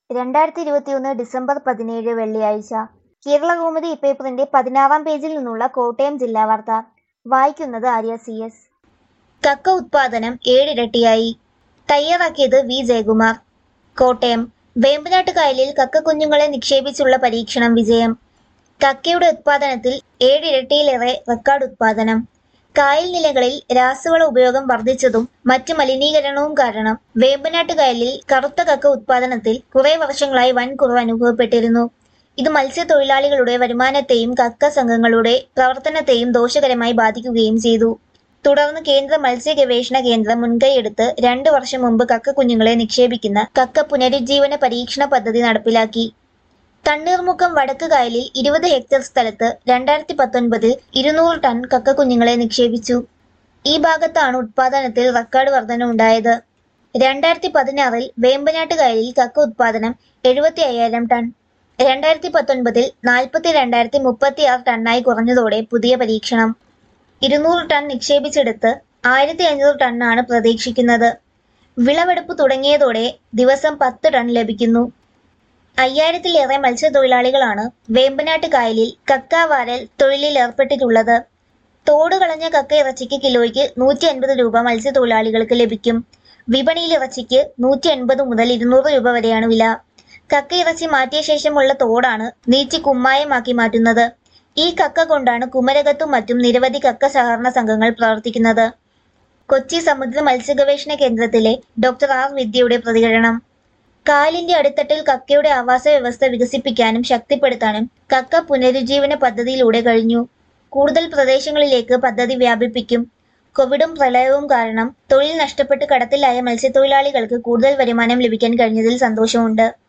രണ്ടായിരത്തി ഇരുപത്തിയൊന്ന് ഡിസംബർ പതിനേഴ് വെള്ളിയാഴ്ച കേരളകൗമുദി ഇപ്പേപ്പറിന്റെ പതിനാറാം പേജിൽ നിന്നുള്ള കോട്ടയം ജില്ലാ വാർത്ത വായിക്കുന്നത് ആര്യ സി എസ് കക്ക ഉത്പാദനം ഏഴിരട്ടിയായി തയ്യാറാക്കിയത് വി ജയകുമാർ കോട്ടയം വേമ്പനാട്ട് കായലിൽ കക്ക കുഞ്ഞുങ്ങളെ നിക്ഷേപിച്ചുള്ള പരീക്ഷണം വിജയം കക്കയുടെ ഉത്പാദനത്തിൽ ഏഴിരട്ടിയിലേറെ റെക്കോർഡ് ഉത്പാദനം കായൽ നിലകളിൽ രാസവള ഉപയോഗം വർദ്ധിച്ചതും മറ്റ് മലിനീകരണവും കാരണം വേമ്പനാട്ട് കായലിൽ കറുത്ത കക്ക ഉത്പാദനത്തിൽ കുറെ വർഷങ്ങളായി വൻ കുറവ് അനുഭവപ്പെട്ടിരുന്നു ഇത് മത്സ്യത്തൊഴിലാളികളുടെ വരുമാനത്തെയും കക്ക സംഘങ്ങളുടെ പ്രവർത്തനത്തെയും ദോഷകരമായി ബാധിക്കുകയും ചെയ്തു തുടർന്ന് കേന്ദ്ര മത്സ്യ ഗവേഷണ കേന്ദ്രം മുൻകൈയെടുത്ത് രണ്ടു വർഷം മുമ്പ് കക്ക കുഞ്ഞുങ്ങളെ നിക്ഷേപിക്കുന്ന കക്ക പുനരുജ്ജീവന പരീക്ഷണ പദ്ധതി നടപ്പിലാക്കി തണ്ണീർമുക്കം വടക്ക് കായലിൽ ഇരുപത് ഹെക്ടർ സ്ഥലത്ത് രണ്ടായിരത്തി പത്തൊൻപതിൽ ഇരുന്നൂറ് ടൺ കക്ക കുഞ്ഞുങ്ങളെ നിക്ഷേപിച്ചു ഈ ഭാഗത്താണ് ഉത്പാദനത്തിൽ റെക്കോർഡ് വർധന ഉണ്ടായത് രണ്ടായിരത്തി പതിനാറിൽ വേമ്പനാട്ട് കായലിൽ കക്ക ഉത്പാദനം എഴുപത്തി അയ്യായിരം ടൺ രണ്ടായിരത്തി പത്തൊൻപതിൽ നാൽപ്പത്തി രണ്ടായിരത്തി മുപ്പത്തി ആറ് ടണ്ണായി കുറഞ്ഞതോടെ പുതിയ പരീക്ഷണം ഇരുന്നൂറ് ടൺ നിക്ഷേപിച്ചെടുത്ത് ആയിരത്തി അഞ്ഞൂറ് ടണ്ണാണ് പ്രതീക്ഷിക്കുന്നത് വിളവെടുപ്പ് തുടങ്ങിയതോടെ ദിവസം പത്ത് ടൺ ലഭിക്കുന്നു അയ്യായിരത്തിലേറെ മത്സ്യത്തൊഴിലാളികളാണ് വേമ്പനാട്ട് കായലിൽ കക്ക വാരൽ തൊഴിലിൽ ഏർപ്പെട്ടിട്ടുള്ളത് തോട് കളഞ്ഞ കക്ക ഇറച്ചിക്ക് കിലോയ്ക്ക് നൂറ്റി അൻപത് രൂപ മത്സ്യത്തൊഴിലാളികൾക്ക് ലഭിക്കും വിപണിയിൽ ഇറച്ചിക്ക് നൂറ്റി എൺപത് മുതൽ ഇരുന്നൂറ് രൂപ വരെയാണ് വില കക്ക ഇറച്ചി മാറ്റിയ ശേഷമുള്ള തോടാണ് നീച്ചി കുമ്മായമാക്കി മാറ്റുന്നത് ഈ കക്ക കൊണ്ടാണ് കുമരകത്തും മറ്റും നിരവധി കക്ക സഹകരണ സംഘങ്ങൾ പ്രവർത്തിക്കുന്നത് കൊച്ചി സമുദ്ര മത്സ്യഗവേഷണ കേന്ദ്രത്തിലെ ഡോക്ടർ ആർ വിദ്യയുടെ പ്രതികരണം കായലിന്റെ അടിത്തട്ടിൽ കക്കയുടെ ആവാസ വ്യവസ്ഥ വികസിപ്പിക്കാനും ശക്തിപ്പെടുത്താനും കക്ക പുനരുജ്ജീവന പദ്ധതിയിലൂടെ കഴിഞ്ഞു കൂടുതൽ പ്രദേശങ്ങളിലേക്ക് പദ്ധതി വ്യാപിപ്പിക്കും കോവിഡും പ്രളയവും കാരണം തൊഴിൽ നഷ്ടപ്പെട്ട് കടത്തിലായ മത്സ്യത്തൊഴിലാളികൾക്ക് കൂടുതൽ വരുമാനം ലഭിക്കാൻ കഴിഞ്ഞതിൽ സന്തോഷമുണ്ട്